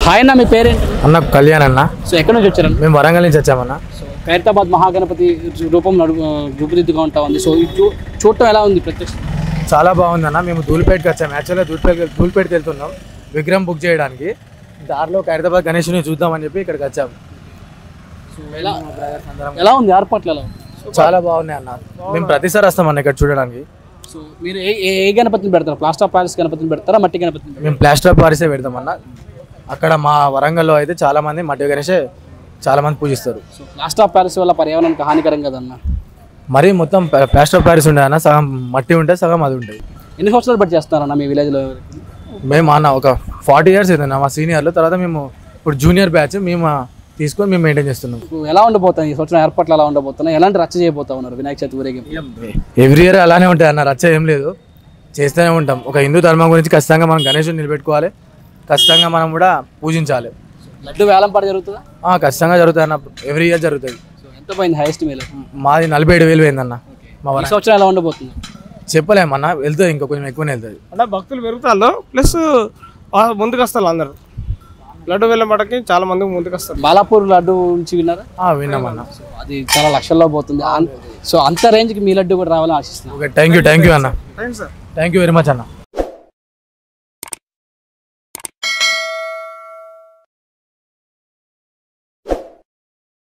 Hi అన్న మీ పేరేంటి అన్న కళ్యాణ్ అన్న సో ఎక్కడి నుంచి వచ్చారన్న మేము వరంగల్ నుంచి వచ్చామన్న సో ఖైరతాబాద్ మహాగణపతి రూపం నడు రూపుదిద్దుగా ఉంటా ఉంది సో ఇది చూ- చూడటం ఎలా ఉంది ప్రత్యక్ష చాలా బాగుంది అన్న మేము ధూళిపేటకి వచ్చాము యాక్చువల్గా ధూళిపేట ధూళిపేటకి వెళ్తున్నాం విగ్రహం బుక్ చేయడానికి దారిలో ఖైరతాబాద్ గణేష్ని చూద్దామని చెప్పి ఇక్కడికి వచ్చాము సో ఎలా ఎలా ఉంది ఏర్పాట్లు ఎలా ఉంది చాలా బాగున్నాయి అన్న మేము ప్రతిసారి వస్తాం అన్న ఇక్కడ చూడడానికి సో మీరు ఏ ఏ- ఏ గణపతిని పెడతారా ప్లాస్టర్ ఆఫ్ ప్యారిస్ గణపతిని పెడతారా మట్టి గణపతిని పెడతారా? మేము ప్లాస్టర్ ఆఫ్ పారిసే పెడతాం అన్న అక్కడ మా వరంగల్లో అయితే చాలా మంది మట్టి గణేషే చాలా మంది పూజిస్తారు సో ప్లాస్టర్ ఆఫ్ ప్యారిస్ వల్ల పర్యావరణానికి హానికరం కదన్న మరి మొత్తం ప్లా- ప్లాస్టర్ ఆఫ్ పారిస్ ఉండే అన్న సగం మట్టి ఉంటే సగం అది ఉంటుంది ఎన్ని సంవత్సరాలు బట్టి చేస్తున్నారన్న మీ విలేజ్లో మేము అన్న ఒక ఫార్టీ ఇయర్స్ అయిందన్న మా సీనియర్లు తర్వాత మేము ఇప్పుడు జూనియర్ బ్యాచ్ మేము తీసుకొని మేము మెయింటైన్ చేస్తున్నాం మీకు ఎలా ఉండబోతాయి ఈ సంవత్సరం ఏర్పాట్లు ఎలా ఉండబోతున్నాయి ఎలాంటి రచ్చ చేయబోతా ఉన్నారు వినాయక చవితి ఊరేగింపు ఎవ్రీ ఇయర్ అలానే ఉంటాయి అన్న రచ్చ ఏం లేదు చేస్తూనే ఉంటాం ఒక హిందూ ధర్మం గురించి ఖచ్చితంగా మనం గణేషుని నిలబెట్టుకోవాలి ఖచ్చితంగా మనం కూడా పూజించాలి లడ్డు వేలం పాట జరుగుతుందా ఆ, ఖచ్చితంగా జరుగుతుంది అన్న ఎవ్రీ ఇయర్ జరుగుతుంది సో ఎంత పోయింది హైయెస్ట్ మీలో మాది నలభై ఏడు వేలు పోయిందన్న మా ఈ వరం సంవత్సరం ఎలా ఉండబోతుంది చెప్పలేమన్న వెళ్తుంది ఇంకా కొంచెం ఎక్కువనే వెళ్తుంది అంటే భక్తులు పెరుగుతారు ప్లస్ ముందుకు వస్తారు అందరు లడ్డు వెళ్ళే మటకి చాలా మంది ముందుకు వస్తారు బాలాపూర్ లడ్డు నుంచి విన్నారా ఆ, విన్నామన్న సో అది చాలా లక్షల్లో పోతుంది అన్- సో అంత రేంజ్కి మీ లడ్డు కూడా రావాలని ఆశిస్తున్నాను okay thank you thank you అన్న thanks sir thank you very much అన్న